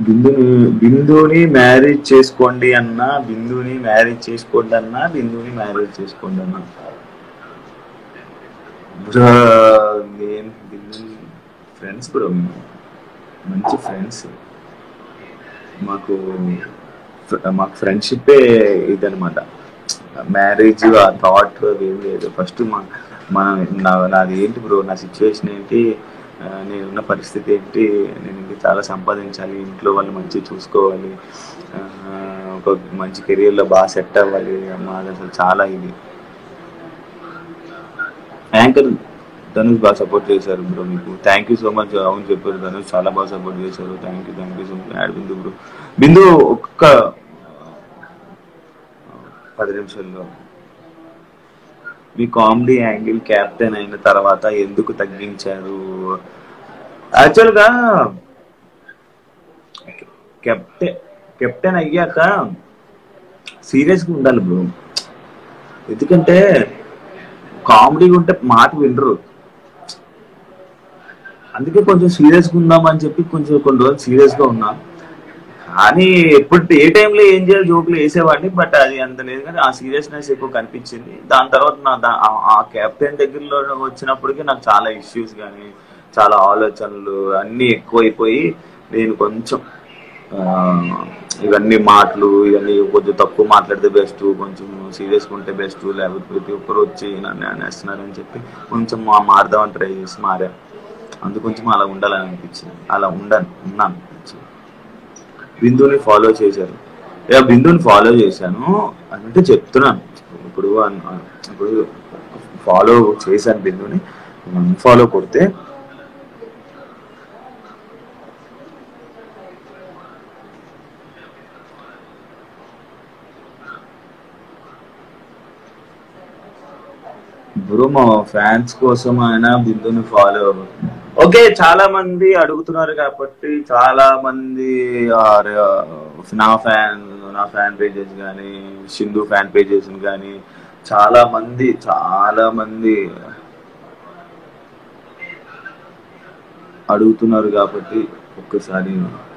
బిందుని బిందుని marriage చేసుకోండి అన్నా బిందుని marriage చేసుకోండి అన్నా బిందుని మ్యారేజ్ చేసుకోండి అన్నా బ్రో నేను బిందుని ఫ్రెండ్స్ బ్రో మేము మంచి ఫ్రెండ్స్ మాకు మాకు ఫ్రెండ్షిప్పే ఇదనమాట మ్యారేజ్ ఆ థాట్ ఏం లేదు ఫస్ట్ మా మన నా- నాది ఏంటి బ్రో నా సిచ్యువేషన్ ఏంటి ఆ, నేనున్న పరిస్థితి ఏంటి నేను ఇంకా చాలా సంపాదించాలి ఇంట్లో వాళ్ళు మంచిగా చూసుకోవాలి ఆ, ఒక మంచి కెరియర్లో బాగా సెట్ అవ్వాలి మాది అసలు చాలా ఇది యాంకర్ ధనుష్ బాగా సపోర్ట్ చేశారు బ్రో మీకు థ్యాంక్ యూ సో మచ్ అవును చెప్పారు ధనుష్ చాలా బాగా సపోర్ట్ చేశారు thank you thank you so much add Bindu bro Bindu ఒక్క పది నిమిషాల్లో మీ కామెడీ యాంగిల్ క్యాప్టెన్ అయిన తర్వాత ఎందుకు తగ్గించారు యాక్చువల్గా కెప్టెన్ కెప్టెన్ అయ్యాక సీరియస్గా ఉండాలి బ్రో ఎందుకంటే కామెడీగా ఉంటే మాట వినరు అందుకే కొంచెం సీరియస్గా ఉందాం అని చెప్పి కొంచెం కొన్ని రోజులు సీరియస్గా ఉన్నా కానీ ఎప్పుడు ఏ టైంలో ఏం చేయాలి జోకులు వేసేవాడిని బట్ అది అంత లేదు కానీ ఆ సీరియస్నెస్ ఎక్కువ కనిపించింది దాని తర్వాత నా దా- ఆ- ఆ కెప్టెన్ దగ్గరలో వచ్చినప్పటికీ నాకు చాలా ఇష్యూస్ కానీ చాలా ఆలోచనలు అన్నీ ఎక్కువైపోయి నేను కొంచెం ఆ, ఇవన్నీ మాటలు ఇవన్నీ కొంచెం తక్కువ మాట్లాడితే బెస్ట్ కొంచెం సీరియస్గా ఉంటే బెస్ట్ లేకపోతే ప్రతి ఒక్కరు వచ్చి నన్ను అనేస్తున్నారని చెప్పి కొంచెం మా మారదామని ట్రై చేసి మారా అందుకు కొంచెం అలా ఉండాలని అనిపించింది అలా ఉండాలి ఉన్నాను బిందుని ఫాలో చేశారు ఇక బిందుని ఫాలో చేశాను అంటే చెప్తున్నాను ఇప్పుడు అన్- ఇప్పుడు ఫాలో చేశాను బిందుని ఫాలో కొడితే బ్రో మా ఫ్యాన్స్ కోసం ఆయన బిందుని ఫాలో ఓకే చాలా మంది అడుగుతున్నారు కాబట్టి చాలా మంది ఆర్, ఆ, నా ఫ్యాన్ నా ఫ్యాన్ పేజెస్ కానీ సింధు ఫ్యాన్ పేజెస్ కానీ చాలా మంది చాలా మంది అడుగుతున్నారు కాబట్టి ఒక్కసారి